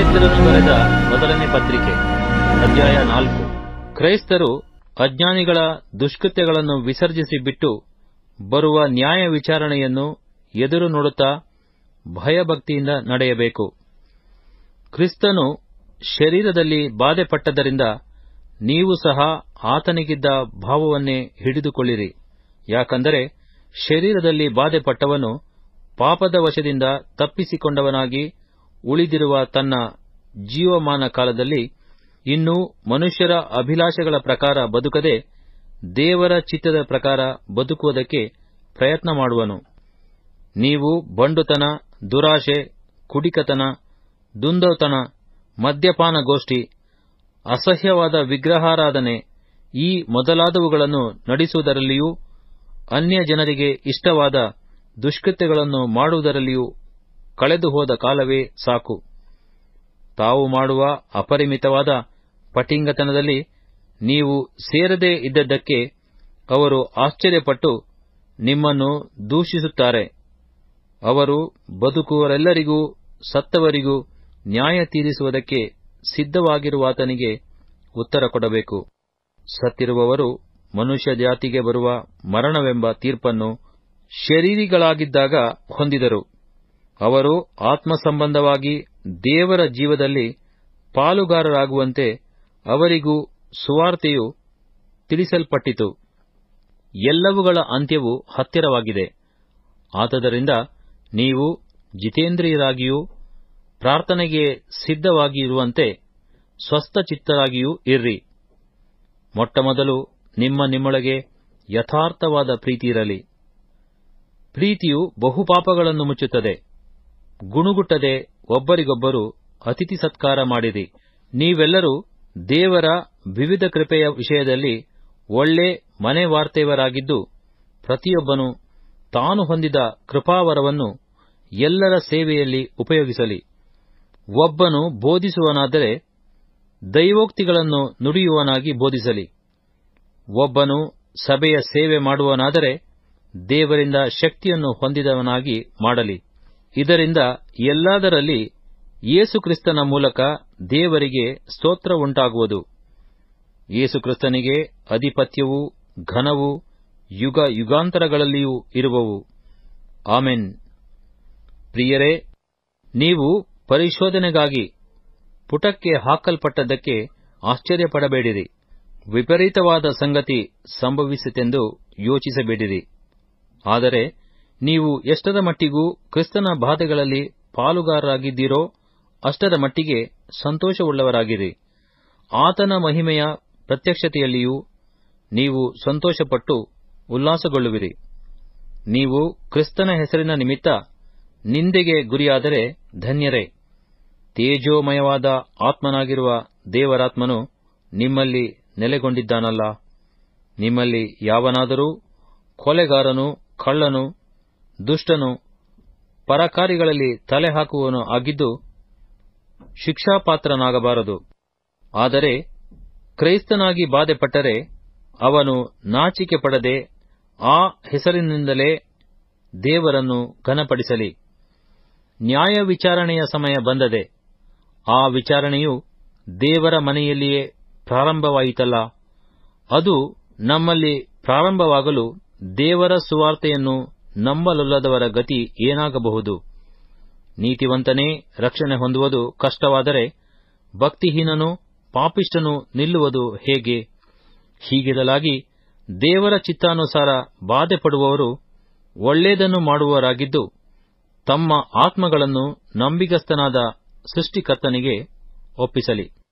ಕ್ರೈಸ್ತರನ್ನು ಬರೆದ ಮೊದಲನೇ ಪತ್ರಿಕೆ ಅಧ್ಯಾಯ ನಾಲ್ಕು ಕ್ರೈಸ್ತರು ಅಜ್ಞಾನಿಗಳ ದುಷ್ಕೃತ್ಯಗಳನ್ನು ವಿಸರ್ಜಿಸಿ ಬಿಟ್ಟು ಬರುವ ನ್ಯಾಯ ವಿಚಾರಣೆಯನ್ನು ಎದುರು ನೋಡುತ್ತಾ ಭಯಭಕ್ತಿಯಿಂದ ನಡೆಯಬೇಕು ಕ್ರಿಸ್ತನು ಶರೀರದಲ್ಲಿ ಬಾಧೆಪಟ್ಟದರಿಂದ ನೀವು ಸಹ ಆತನಿಗಿದ್ದ ಭಾವವನ್ನೇ ಹಿಡಿದುಕೊಳ್ಳಿರಿ ಯಾಕಂದರೆ ಶರೀರದಲ್ಲಿ ಬಾಧೆಪಟ್ಟವನು ಪಾಪದ ವಶದಿಂದ ತಪ್ಪಿಸಿಕೊಂಡವನಾಗಿ ಉಳಿದಿರುವ ತನ್ನ ಜೀವಮಾನ ಕಾಲದಲ್ಲಿ ಇನ್ನೂ ಮನುಷ್ಯರ ಅಭಿಲಾಷೆಗಳ ಪ್ರಕಾರ ಬದುಕದೆ ದೇವರ ಚಿತ್ತದ ಪ್ರಕಾರ ಬದುಕುವುದಕ್ಕೆ ಪ್ರಯತ್ನ ಮಾಡುವನು ನೀವು ಬಂಡುತನ ದುರಾಶೆ ಕುಡಿಕತನ ದುಂದೌತಣ ಮದ್ಯಪಾನಗೋಷ್ಠಿ ಅಸಹ್ಯವಾದ ವಿಗ್ರಹಾರಾಧನೆ ಈ ಮೊದಲಾದವುಗಳನ್ನು ನಡೆಸುವುದರಲ್ಲಿಯೂ ಅನ್ಯ ಜನರಿಗೆ ಇಷ್ಟವಾದ ದುಷ್ಕೃತ್ಯಗಳನ್ನು ಮಾಡುವುದರಲ್ಲಿಯೂ ಕಳೆದು ಹೋದ ಕಾಲವೇ ಸಾಕು ತಾವು ಮಾಡುವ ಅಪರಿಮಿತವಾದ ಪಟಿಂಗತನದಲ್ಲಿ ನೀವು ಸೇರದೇ ಇದ್ದದ್ದಕ್ಕೆ ಅವರು ಆಶ್ಚರ್ಯಪಟ್ಟು ನಿಮ್ಮನ್ನು ದೂಷಿಸುತ್ತಾರೆ ಅವರು ಬದುಕುವರೆಲ್ಲರಿಗೂ ಸತ್ತವರಿಗೂ ನ್ಯಾಯ ತೀರಿಸುವುದಕ್ಕೆ ಸಿದ್ಧವಾಗಿರುವಾತನಿಗೆ ಉತ್ತರ ಕೊಡಬೇಕು ಸತ್ತಿರುವವರು ಮನುಷ್ಯ ಜಾತಿಗೆ ಬರುವ ಮರಣವೆಂಬ ತೀರ್ಪನ್ನು ಶರೀರಿಗಳಾಗಿದ್ದಾಗ ಹೊಂದಿದರು ಅವರು ಆತ್ಮ ಸಂಬಂಧವಾಗಿ ದೇವರ ಜೀವದಲ್ಲಿ ಪಾಲುಗಾರರಾಗುವಂತೆ ಅವರಿಗೂ ಸುವಾರ್ತೆಯು ತಿಳಿಸಲ್ಪಟ್ಟಿತು ಎಲ್ಲವುಗಳ ಅಂತ್ಯವು ಹತ್ತಿರವಾಗಿದೆ ಆತದರಿಂದ ನೀವು ಜಿತೇಂದ್ರಿಯರಾಗಿಯೂ ಪ್ರಾರ್ಥನೆಗೆ ಸಿದ್ಧವಾಗಿರುವಂತೆ ಸ್ವಸ್ಥಚಿತ್ತರಾಗಿಯೂ ಇರ್ರಿ ಮೊಟ್ಟಮೊದಲು ನಿಮ್ಮ ನಿಮ್ಮೊಳಗೆ ಯಥಾರ್ಥವಾದ ಪ್ರೀತಿಯಿರಲಿ ಪ್ರೀತಿಯು ಬಹುಪಾಪಗಳನ್ನು ಮುಚ್ಚುತ್ತದೆ ಗುಣುಗುಟ್ಟದೆ ಒಬ್ಬರಿಗೊಬ್ಬರು ಅತಿಥಿ ಸತ್ಕಾರ ಮಾಡಿರಿ ನೀವೆಲ್ಲರೂ ದೇವರ ವಿವಿಧ ಕೃಪೆಯ ವಿಷಯದಲ್ಲಿ ಒಳ್ಳೆ ಮನೆ ವಾರ್ತೆಯವರಾಗಿದ್ದು ಪ್ರತಿಯೊಬ್ಬನು ತಾನು ಹೊಂದಿದ ಕೃಪಾವರವನ್ನು ಎಲ್ಲರ ಸೇವೆಯಲ್ಲಿ ಉಪಯೋಗಿಸಲಿ ಒಬ್ಬನು ಬೋಧಿಸುವನಾದರೆ ದೈವೋಕ್ತಿಗಳನ್ನು ನುಡಿಯುವನಾಗಿ ಬೋಧಿಸಲಿ ಒಬ್ಬನು ಸಭೆಯ ಸೇವೆ ಮಾಡುವನಾದರೆ ದೇವರಿಂದ ಶಕ್ತಿಯನ್ನು ಹೊಂದಿದವನಾಗಿ ಮಾಡಲಿ ಇದರಿಂದ ಎಲ್ಲದರಲ್ಲಿ ಯೇಸುಕ್ರಿಸ್ತನ ಮೂಲಕ ದೇವರಿಗೆ ಸ್ತೋತ್ರ ಉಂಟಾಗುವುದು ಯೇಸುಕ್ರಿಸ್ತನಿಗೆ ಅಧಿಪತ್ಯವೂ ಘನವೂ ಯುಗ ಯುಗಾಂತರಗಳಲ್ಲಿಯೂ ಇರುವವು ಆಮೆನ್ ಪ್ರಿಯರೇ ನೀವು ಪರಿಶೋಧನೆಗಾಗಿ ಪುಟಕ್ಕೆ ಹಾಕಲ್ಪಟ್ಟದ್ದಕ್ಕೆ ಆಶ್ಚರ್ಯಪಡಬೇಡಿರಿ ವಿಪರೀತವಾದ ಸಂಗತಿ ಸಂಭವಿಸಿತೆಂದು ಯೋಚಿಸಬೇಡಿರಿ ಆದರೆ ನೀವು ಎಷ್ಟರ ಮಟ್ಟಿಗೂ ಕ್ರಿಸ್ತನ ಬಾಧೆಗಳಲ್ಲಿ ಪಾಲುಗಾರರಾಗಿದ್ದೀರೋ ಅಷ್ಟರ ಮಟ್ಟಿಗೆ ಸಂತೋಷವುಳ್ಳವರಾಗಿರಿ ಆತನ ಮಹಿಮೆಯ ಪ್ರತ್ಯಕ್ಷತೆಯಲ್ಲಿಯೂ ನೀವು ಸಂತೋಷಪಟ್ಟು ಉಲ್ಲಾಸಗೊಳ್ಳುವಿರಿ ನೀವು ಕ್ರಿಸ್ತನ ಹೆಸರಿನ ನಿಮಿತ್ತ ನಿಂದೆಗೆ ಗುರಿಯಾದರೆ ಧನ್ಯರೇ ತೇಜೋಮಯವಾದ ಆತ್ಮನಾಗಿರುವ ದೇವರಾತ್ಮನು ನಿಮ್ಮಲ್ಲಿ ನೆಲೆಗೊಂಡಿದ್ದಾನಲ್ಲ ನಿಮ್ಮಲ್ಲಿ ಯಾವನಾದರೂ ಕೊಲೆಗಾರನು ಕಳ್ಳನು ದುಷ್ಟನು ಪರಕಾರಿಗಳಲ್ಲಿ ತಲೆ ಹಾಕುವವನು ಆಗಿದ್ದು ಶಿಕ್ಷಾಪಾತ್ರನಾಗಬಾರದು ಆದರೆ ಕ್ರೈಸ್ತನಾಗಿ ಬಾಧೆಪಟ್ಟರೆ ಅವನು ನಾಚಿಕೆ ಪಡದೆ ಆ ಹೆಸರಿನಿಂದಲೇ ದೇವರನ್ನು ಘನಪಡಿಸಲಿ ನ್ಯಾಯ ವಿಚಾರಣೆಯ ಸಮಯ ಬಂದದೆ ಆ ವಿಚಾರಣೆಯು ದೇವರ ಮನೆಯಲ್ಲಿಯೇ ಪ್ರಾರಂಭವಾಯಿತಲ್ಲ ಅದು ನಮ್ಮಲ್ಲಿ ಪ್ರಾರಂಭವಾಗಲು ದೇವರ ಸುವಾರ್ತೆಯನ್ನು ನಂಬಲೊಲ್ಲದವರ ಗತಿ ಏನಾಗಬಹುದು ನೀತಿವಂತನೇ ರಕ್ಷಣೆ ಹೊಂದುವುದು ಕಷ್ಟವಾದರೆ ಭಕ್ತಿಹೀನನು ಪಾಪಿಷ್ಟನು ನಿಲ್ಲುವುದು ಹೇಗೆ ಹೀಗಿರಲಾಗಿ ದೇವರ ಚಿತ್ತಾನುಸಾರ ಬಾಧೆಪಡುವವರು ಒಳ್ಳೆಯದನ್ನು ಮಾಡುವವರಾಗಿದ್ದು ತಮ್ಮ ಆತ್ಮಗಳನ್ನು ನಂಬಿಗಸ್ತನಾದ ಸೃಷ್ಟಿಕರ್ತನಿಗೆ ಒಪ್ಪಿಸಲಿ